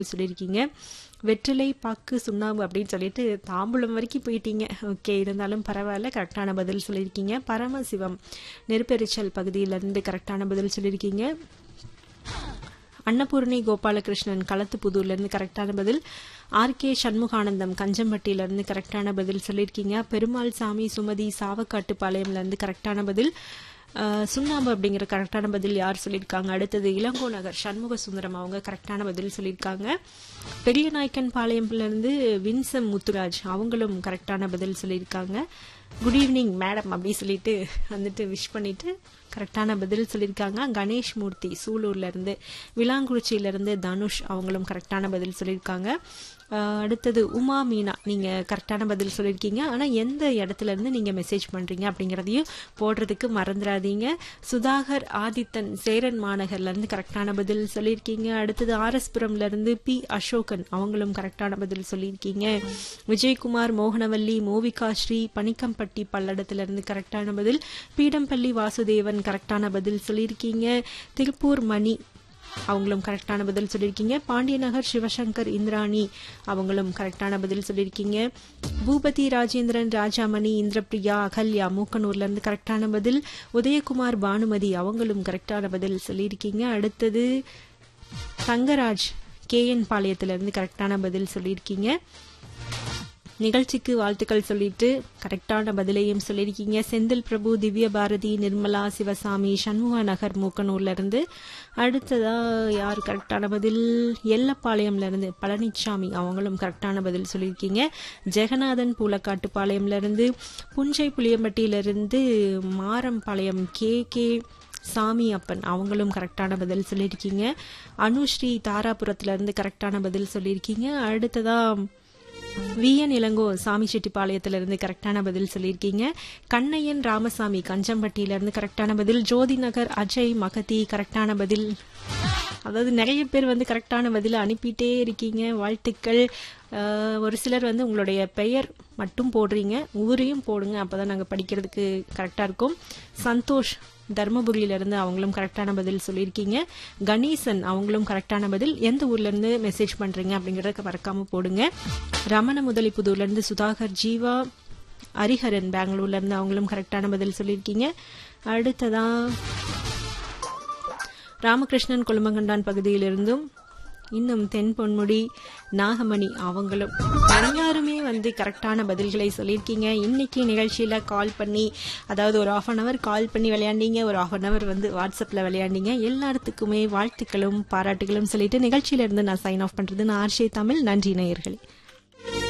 சொல்லியிருக்கீங்க வெற்றிலை பாக்கு சுண்ணாம்பு அப்படின்னு சொல்லிட்டு தாம்பூலம் வரைக்கும் போயிட்டீங்க ஓகே இருந்தாலும் பரவாயில்ல கரெக்டான பதில் சொல்லியிருக்கீங்க பரமசிவம் நெருப்பெரிச்சல் பகுதியிலேருந்து கரெக்டான பதில் சொல்லியிருக்கீங்க அன்னபூர்ணி கோபாலகிருஷ்ணன் களத்துப்புதூர்லேருந்து கரெக்டான பதில் ஆர்கே சண்முகானந்தம் கஞ்சம்பட்டியிலேருந்து கரெக்டான பதில் சொல்லியிருக்கீங்க பெருமாள் சாமி சுமதி சாவக்காட்டுப்பாளையம்லேருந்து கரெக்டான பதில் அஹ், சுண்ணாம்பு அப்படிங்கிற கரெக்டான பதில் யார் சொல்லியிருக்காங்க அடுத்தது இளங்கோ நகர் சண்முக சுந்தரம் அவங்க கரெக்டான பதில் சொல்லியிருக்காங்க பெரிய நாயக்கன் பாளையம்லேருந்து வின்சம் முத்துராஜ் அவங்களும் கரெக்டான பதில் சொல்லியிருக்காங்க குட் ஈவினிங் மேடம் அப்படி சொல்லிட்டு வந்துட்டு விஷ் பண்ணிட்டு கரெக்டான பதில் சொல்லியிருக்காங்க கணேஷ் மூர்த்தி சூலூர்ல இருந்து விலாங்குறிச்சியில இருந்து தனுஷ் அவங்களும் கரெக்டான பதில் சொல்லியிருக்காங்க அஹ், அடுத்தது உமா மீனா நீங்க கரெக்டான பதில் சொல்லியிருக்கீங்க ஆனா எந்த இடத்துல இருந்து நீங்க மெசேஜ் பண்றீங்க அப்படிங்கறதையும் போடுறதுக்கு மறந்துடாதீங்க சுதாகர் ஆதித்தன் சேரன் மாநகர்ல இருந்து கரெக்டான பதில் சொல்லியிருக்கீங்க அடுத்தது ஆர்எஸ்புரம்ல இருந்து பி அசோகன் அவங்களும் கரெக்டான பதில் சொல்லியிருக்கீங்க விஜயகுமார் மோகனவல்லி மோவிகா ஸ்ரீ பனிக்கம்பட்டி பல்லடத்துல இருந்து கரெக்டான பதில் பீடம்பள்ளி வாசுதேவன் கரெக்டான பதில் சொல்லியிருக்கீங்க திருப்பூர் மணி அவங்களும் கரெக்டான பதில் சொல்லியிருக்கீங்க பாண்டியநகர் சிவசங்கர் இந்திராணி அவங்களும் கரெக்டான பதில் சொல்லியிருக்கீங்க பூபதி ராஜேந்திரன் ராஜாமணி இந்திரபிரியா அகல்யா மூக்கனூர்ல இருந்து கரெக்டான பதில் உதயகுமார் பானுமதி அவங்களும் கரெக்டான பதில் சொல்லியிருக்கீங்க அடுத்தது தங்கராஜ் கேஎன் பாளையத்திலிருந்து கரெக்டான பதில் சொல்லியிருக்கீங்க நிகழ்ச்சிக்கு வாழ்த்துக்கள் சொல்லிட்டு கரெக்டான பதிலையும் சொல்லியிருக்கீங்க செந்தில் பிரபு திவ்ய பாரதி நிர்மலா சிவசாமி சண்முக நகர் மூக்கனூர்ல இருந்து அடுத்ததா யார் கரெக்டான பதில் எல்லப்பாளையம்ல இருந்து பழனிச்சாமி அவங்களும் கரெக்டான பதில் சொல்லியிருக்கீங்க ஜெகநாதன் பூலக்காட்டுப்பாளையம்ல இருந்து புஞ்சை புளியம்பட்டியில இருந்து மாரம்பாளையம் கே கே சாமி அப்பன் அவங்களும் கரெக்டான பதில் சொல்லியிருக்கீங்க அனுஸ்ரீ தாராபுரத்துல இருந்து கரெக்டான பதில் சொல்லியிருக்கீங்க அடுத்ததா விஎன் இளங்கோ சாமி செட்டிப்பாளையத்துல இருந்து கரெக்டான பதில் சொல்லியிருக்கீங்க கண்ணையன் ராமசாமி கஞ்சம்பட்டியில இருந்து கரெக்டான பதில் ஜோதி நகர் அஜய் மகதி கரெக்டான பதில் அதாவது நிறைய பேர் வந்து கரெக்டான பதில அனுப்பிட்டே இருக்கீங்க வாழ்த்துக்கள் அஹ், ஒரு சிலர் வந்து உங்களுடைய பெயர் மட்டும் போடுறீங்க ஊரையும் போடுங்க அப்பதான் நாங்க படிக்கிறதுக்கு கரெக்டா இருக்கும் சந்தோஷ் தர்மபுரியில இருந்து அவங்களும் கரெக்டான பதில் சொல்லியிருக்கீங்க கணேசன் அவங்களும் கரெக்டான பதில் எந்த ஊர்ல இருந்து மெசேஜ் பண்றீங்க அப்படிங்கறத மறக்காம போடுங்க ரமண முதலிப்புதூர்ல இருந்து சுதாகர் ஜீவா ஹரிஹரன் பெங்களூர்ல இருந்து அவங்களும் கரெக்டான பதில் சொல்லியிருக்கீங்க அடுத்ததா ராமகிருஷ்ணன் கொழுமங்கண்டான் பகுதியிலிருந்தும் இன்னும் தென் பொன்முடி நாகமணி அவங்களும் எல்லாருமே வந்து கரெக்டான பதில்களை சொல்லியிருக்கீங்க இன்னைக்கு நிகழ்ச்சியில கால் பண்ணி அதாவது ஒரு ஆஃப் அன் அவர் கால் பண்ணி விளையாண்டீங்க ஒரு ஆஃப் அன் அவர் வந்து வாட்ஸ்அப்ல விளையாண்டீங்க எல்லாத்துக்குமே வாழ்த்துக்களும் பாராட்டுகளும் சொல்லிட்டு நிகழ்ச்சியில இருந்து நான் சைன் ஆஃப் பண்றது நான் ஆர்ஷே தமிழ் நன்றி நேயர்களே